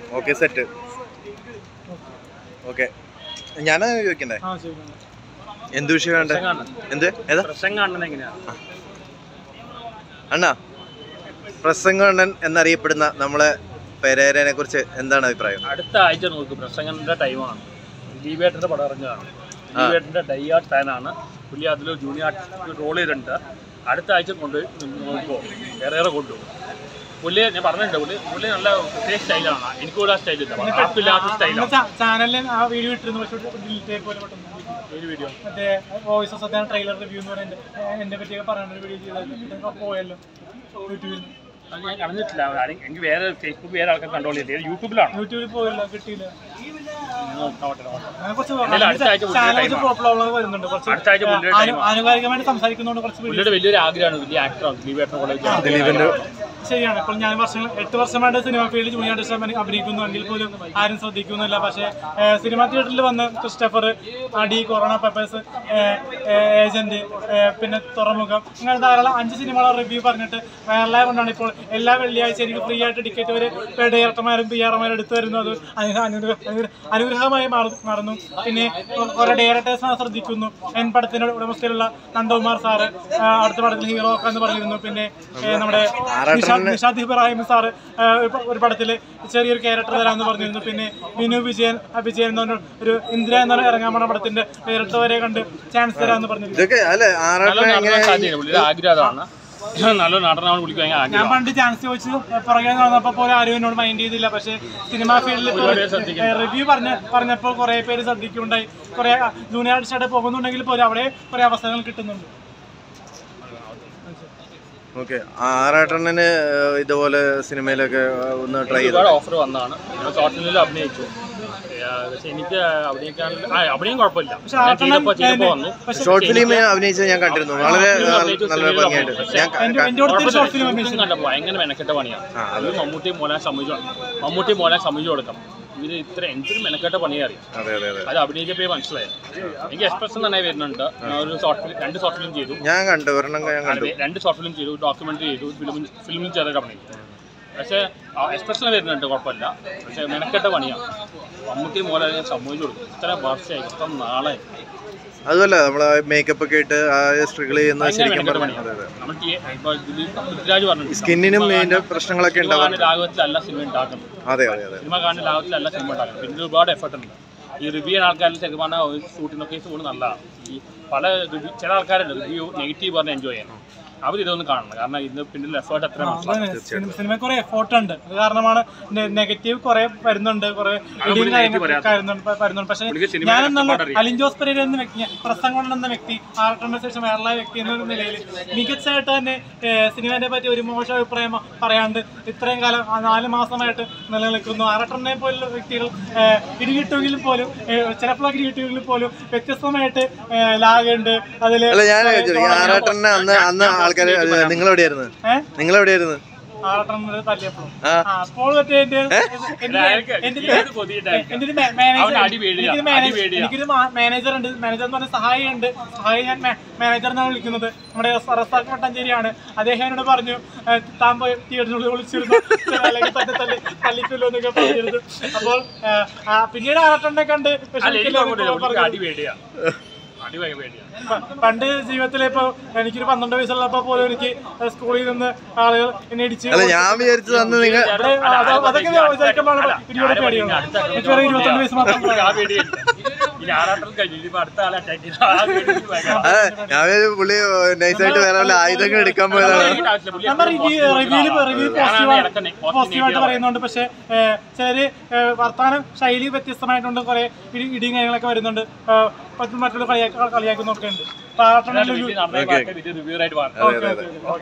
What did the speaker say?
Okay set okay ഞാൻ ചോദിക്കണ്ടേ ആ ശരി എന്ത് വിഷയം വേണ്ടേ എന്ത് ഏതാ പ്രശ്നം കാണുന്നത് എങ്ങനെയാ അണ്ണാ പ്രസംഗണ്ണൻ എന്നറിയപ്പെടുന്ന നമ്മളെ പെരേരനെ കുറിച്ച് എന്താണ് അഭിപ്രായം അടുത്ത ആഴ്ച നോക്ക് പ്രസംഗന്റെ ടൈമാണ് ദീപേട്ടന്റെ പടം ഇറങ്ങുകയാണ് ദീപേട്ടന്റെ ഡൈ ആർട്ട് ഫാനാണ് പുള്ളി അതിൽ ജൂനിയർ ആർട്ട് റോൾ ചെയ്തിട്ടുണ്ട് അടുത്ത ആഴ്ച കൊണ്ട് നോക്കുമോ വേറെ കൊണ്ടുപോകും പുള്ളി ഞാൻ പറഞ്ഞിട്ടുണ്ട് പുള്ളി പുള്ളി നല്ല പ്രത്യേക സ്റ്റൈലാണ് എനിക്ക് കൂടെ ആ സ്റ്റൈലില്ല ആർക്കില്ലാത്ത സ്റ്റൈലാണ് ചാനലിൽ ആ വീഡിയോ ഇട്ടിരുന്നു പക്ഷെ ഡിലീറ്റ് ആയി പോലെ പെട്ടെന്ന് ഒരു വീഡിയോ മറ്റേ വോയിസ് ഓഫ് സത്യാണ് ട്രെയിലർ റിവ്യൂ എന്ന് പറയുന്നത് എന്നെ പറ്റിയൊക്കെ പറയാൻ ഒരു വീഡിയോ ചെയ്തത് പോയല്ലോ യൂട്യൂബിൽ അത് ഞാൻ കണ്ടിട്ടില്ല ആരെങ്കിലും- എനിക്ക് വേറെ ഫേസ്ബുക്ക് വേറെ ആൾക്കാർ കൺട്രോൾ ചെയ്തില്ല യൂട്യൂബിലാണ് യൂട്യൂബിൽ പോയല്ലോ കിട്ടിയില്ല നോക്കട്ടെ, നോക്കട്ടെ. അങ്ങനെ കുറച്ച് എന്തായാലും അടുത്ത ആഴ്ച പുള്ളിയുടെ ചാനൽ കുറച്ച് time പ്രോബ്ലം വരുന്നുണ്ട് കുറച്ച് അടുത്ത ആഴ്ച പുള്ളിയുടെ ആനു- time ആനുകാലികമായിട്ട് സംസാരിക്കുന്നതുകൊണ്ട് കുറച്ച് വീഡിയോ പുള്ളിയുടെ വലിയൊരു ആഗ്രഹമാണ് വലിയ ആക്ടറാണ് ദീപേട്ടൻ കോളേജ് ദിലീപിന്റെ ശരിയാണ് ഇപ്പോൾ ഞാൻ വർഷങ്ങൾ എട്ട് വർഷമായിട്ട് സിനിമ ഫീൽഡിൽ ജൂനിയർ ആർട്ടിസ്റ്റ് അഭിനയിക്കുന്നു എങ്കിൽ പോലും ആരും ശ്രദ്ധിക്കുന്നില്ല പക്ഷേ ഏഹ്, സിനിമാ തിയേറ്ററിൽ വന്ന് ക്രിസ്റ്റഫർ അടി കൊറോണ പേപ്പേഴ്സ് ഏജന്റ് പിന്നെ തുറമുഖം ഇങ്ങനെ ധാരാളം അഞ്ച് സിനിമകളെ റിവ്യൂ പറഞ്ഞിട്ട് വൈറലായ കൊണ്ടാണ് ഇപ്പോൾ എല്ലാ വെള്ളിയാഴ്ച എനിക്ക് ഫ്രീ ആയിട്ട് ടിക്കറ്റ് വരെ ഡയറക്ടർമാരും പി ആർമാരും എടുത്തു വരുന്നത് അനുഗ്രഹ- അനുഗ്രഹ- അനുഗ്രഹ- അനുഗ്രഹമായി മാറു- മാറുന്നു പിന്നെ കുറെ ഡയറക്ടേഴ്സിനെ ശ്രദ്ധിക്കുന്നു എൻ പടത്തിന്റെ ഉടമസ്ഥയിലുള്ള നന്ദകുമാർ സാറ് ആ, അടുത്ത പടത്തിൽ ഹീറോ എന്ന് പറഞ്ഞിരുന്നു പിന്നെ ഏ, നമ്മുടെ നിഷാദ് നിഷാദ് ഇബ്രാഹിം സാറ് ആ, ഒരു പ- ഒരു പടത്തിൽ ചെറിയൊരു ക്യാരക്ടർ തരാമെന്ന് പറഞ്ഞിരുന്നു പിന്നെ വിനു വിജയൻ ആ, വിജയൻ എന്ന് പറഞ്ഞ ഒരു ഇന്ദിര എന്ന് പറഞ്ഞ ഇറങ്ങാൻ പോണ പടത്തിന്റെ ഡയറക്ടർ വരെ കണ്ട് ചാൻസ് തരാമെന്ന് പറഞ്ഞിരുന്നു ഇതൊക്കെ അല്ലെ നല്ല ആറാട്ടൻ നടനാൻ എങ്ങനെ സാധ്യതയില്ല പുള്ളിയുടെ ആഗ്രഹം അതാണ് നല്ല നടനാണ് പുള്ളിക്ക് ഭയങ്കര ഞാൻ ആഗ്രഹം പണ്ട് ചാൻസ് ചോദിച്ചു പുറകെ നടന്നപ്പോൾ പോലും ആരും എന്നോട് മൈൻഡ് ചെയ്തില്ല പക്ഷേ സിനിമാ ഫീൽഡിൽ റിവ്യൂ പറഞ്ഞ പറഞ്ഞപ്പോൾ കുറെ പേര് ശ്രദ്ധിക്കുണ്ടായി കുറെ ജൂനിയർ ആർട്ടിസ്റ്റായിട്ട് പോകുന്നുണ്ടെങ്കിൽ പോലും അവിടെ കുറെ അവസരങ്ങൾ കിട്ടുന്നുണ്ട് ഓക്കെ ആറാട്ടണ്ണന് ഇതുപോലെ സിനിമയിലൊക്കെ ഒന്ന് ട്രൈ ചെയ്തു ഒരുപാട് ഓഫർ വന്നതാണ് ഞാൻ ഷോർട്ട് ഫിലിമിൽ അഭിനയിച്ചു ആ, പക്ഷെ എനിക്ക് അഭിനയിക്കാൻ ആ അഭിനയം കുഴപ്പമില്ല ഞാൻ ചെയ്തപ്പോ ചെയ്തപ്പോ വന്നു ഷോർട്ട് ഫിലിം അഭിനയിച്ചത് ഞാൻ കണ്ടിരുന്നു വളരെ നല്ല- നല്ല ഭംഗിയായിട്ട് ഞാൻ ക- എന്റെ എന്റെ അടുത്തൊരു ഷോർട്ട് ഫിലിം ഫിലിം കണ്ടപ്പോ ഭയങ്കര മെനക്കെട്ട പണിയാണ് അത് മമ്മൂട്ടി മോലാൻ സമ്മതിച്ചു മമ്മൂട്ടി മോലാൻ സമ്മതിച്ചു കൊടുക്കണം ഇവര് ഇത്ര എന്തൊരു മെനക്കെട്ട പണിയാ അറിയാം അതെ അതെ അതെ അത് അഭിനയിച്ചപ്പോ മനസ്സിലായി എനിക്ക് എക്സ്പ്രഷൻ നന്നായി വരുന്നുണ്ട് ഞാൻ ഒരു ഷോർട്ട് ഫിലിം രണ്ട് ഷോർട്ട് ഫിലിം ചെയ്തു ഞാൻ കണ്ടു ഒരെണ്ണം ഞാൻ കണ്ടു അതെ, രണ്ട് ഷോർട്ട് ഫിലിം ചെയ്തു ഡോക്യുമെന്ററി ചെയ്തു ഫിലിമിൽ ഫിലിമിൽ ചെറിയ അഭിനയിച്ചു പക്ഷേ എക്സ്പ്രഷൻ വരുന്നുണ്ട് കുഴപ്പമില്ല പക്ഷേ മെനക്കെട്ട പണിയാണ് മമ്മൂട്ടി മോലെ ഞാൻ സമ്മതിച്ചു കൊടുക്കും ഇത്ര വർഷമായി ഇത്ര നാളെ അതുമല്ല നമ്മളെ മേക്കപ്പ് ഒക്കെ ഇട്ട് ആ സ്ട്രഗിൾ ചെയ്യുന്നത് ഭയങ്കര ശരിക്കും മെനക്കെട്ട പറഞ്ഞു അതെ പണിയാണ് അതെ നമ്മൾ ടി- ഇപ്പൊ ദിലീപ് പൃഥ്വിരാജ് പറഞ്ഞു സ്കിന്നിനും ഇതിന്റെ പ്രശ്നങ്ങളൊക്കെ ഉണ്ടാവും രാഘവത്തിലല്ല സിനിമ ഉണ്ടാക്കുന്നത് അതെ അതെ അതെ സിനിമ കാണുന്ന ലാഭത്തിലല്ല സിനിമ ഉണ്ടാക്കുന്നത് പിന്നെ ഒരുപാട് എഫർട്ട് ഉണ്ട് ഈ റിവ്യൂ ചെയ്യുന്ന ആൾക്കാരിൽ ചിലപ്പോൾ പറഞ്ഞാൽ ഷൂട്ടിംഗ് ഒക്കെ പോകുന്നത് നല്ലതാണ് ഈ പല റിവ്യൂ ചില ആൾക്കാരുണ്ട് റിവ്യൂ നെഗറ്റീവ് പറഞ്ഞ് എൻജോയ് ചെയ്യണം അവർ ഇതൊന്നും കാണണം കാരണം ഇതിന് പിന്നിൽ എഫേർട്ട് അത്ര മനസ്സിലാവും സിനിമ കുറെ എഫോർട്ട് ഉണ്ട് അത് കാരണമാണ് നെഗറ്റീവ് കുറെ വരുന്നുണ്ട് കുറെ ഇടിയും കാര്യങ്ങളൊക്കെ വരുന്നുണ്ട് വരുന്നുണ്ട് പക്ഷേ പുള്ളിക്ക് സിനിമ ഞാൻ എന്നുള്ള കഷ്ടപ്പാടറിയാം. അലിൻ ജോസ് പെരേര എന്ന വ്യക്തി പ്രസംഗം എന്ന വ്യക്തി ആറട്ടറിന് ശേഷം വൈറലായ വ്യക്തി എന്ന നിലയിൽ മികച്ചതായിട്ട് തന്നെ സിനിമയെ പറ്റി ഒരു മോശം അഭിപ്രായം പറയാണ്ട് ഇത്രയും കാലം ആ നാല് മാസമായിട്ട് നിലനിൽക്കുന്നു ആറട്ടറിനെ പോലുള്ള വ്യക്തികൾ ഏഹ്, ഇടികിട്ടുമെങ്കിലും പോലും ഏഹ്, ചിലപ്പോഴൊക്കെ ഇടികിട്ടുമെങ്കിലും പോലും വ്യത്യസ്തമായിട്ട് ലാഗുണ്ട് അതിൽ അല്ല ഞാൻ ചോദിച്ചത്, ഈ ആറാട്ടണ്ണ അന്ന് അന്ന് ആൾക്കാര് നിങ്ങൾ എവിടെയായിരുന്നു ഏഹ് നിങ്ങൾ എവിടെയായിരുന്നു ആറട്ടറിന് തല്ലിയപ്പോൾ ആ ആ, അപ്പോൾ മറ്റേ എന്റെ- എന്റെ- അയാൾക്ക് എന്റെ- ഇതിനകത്ത് കൊതിയുണ്ടായി. എന്റെ ഒരു മാ- മാനേജർ അവന് അടി പേടിയാ, എനിക്കൊരു അടി മാനേജർ പേടിയാ. എനിക്കൊരു മാ- മാനേജർ ഉണ്ട് മാനേജർ എന്ന് പറഞ്ഞ സഹായി ഉണ്ട് സഹായി ഞാൻ മാ- മാനേജർ എന്നാണ് വിളിക്കുന്നത് നമ്മുടെ റസ- റസാഖ് മട്ടാഞ്ചേരിയാണ് അദ്ദേഹം എന്നോട് പറഞ്ഞു ഏ, താൻ പോയി തിയേറ്ററിനുള്ളിൽ വിളിച്ചിരുന്നു അല്ലെങ്കിൽ തന്നെ തല്ലി തല്ലിക്കുമല്ലോ എന്നൊക്കെ പറഞ്ഞിരുന്നു അപ്പോൾ ഏ, ആ, പിന്നീട് ആറട്ടെണ്ണെ കണ്ട് അല്ല എനിക്ക് വിഷമിക്കില്ല കുഴപ്പമില്ല എന്നൊക്കെ പുള്ളിക്ക് പറഞ്ഞു. അടി പേടിയാ അടി ഭയങ്കര പേടിയാ പ- പണ്ട് ജീവിതത്തിൽ ഇപ്പൊ എനിക്കൊരു പന്ത്രണ്ട് വയസ്സുള്ളപ്പോ പോലും എനിക്ക് സ്കൂളിൽ നിന്ന് ആളുകൾ എന്നെ ഇടിച്ച് അല്ല ഞാൻ വിചാരിച്ചത് അന്ന് നിങ്ങൾ അവിടെ അത് അതൊക്കെ വിചാരിക്കുമ്പോൾ ഇരുപത് പേടിയാണ് എനിക്ക് വെറും ഇരുപത്തിരണ്ട് വയസ്സ് മാത്രം ആ പേടിയില്ല ഇനി ആറാട്ടം കഴിഞ്ഞു ഇനിയിപ്പോ അടുത്ത ആളെ അറ്റാക്ക് ചെയ്തു ആ പേടി എനിക്ക് ഭയങ്കര അതെ ഞാൻ വിചാരിച്ചു പുള്ളി നൈസായിട്ട് വേറെ വല്ല ആയുധങ്ങൾ എടുക്കാൻ പോയതാണ് ആവശ്യമില്ല. പുള്ളി നമ്മൾ റിവ്യൂ റിവ്യൂല് റിവ്യൂ ഞാനാണ് ഇടയ്ക്ക് പോസിറ്റീവായിട്ട് പറയുന്നുണ്ട് പക്ഷേ ഏഹ്, ചിലര് ഏഹ്, വർത്തമാനം ശൈലി വ്യത്യസ്തമായിട്ടുണ്ട് കുറെ ഇടി- ഇടിയും കാര്യങ്ങളൊക്കെ വരുന്നുണ്ട് ഏഹ്, മറ്റുള്ള കളിയാക്കി കളിയാക്കുന്നൊക്കെ ഉണ്ട് പാട്ടണ വീട്ടിൽ നടന്ന പാട്ട് ഇത് റിവ്യൂ ആയിട്ട് പറഞ്ഞു അതെ അതെ അതെ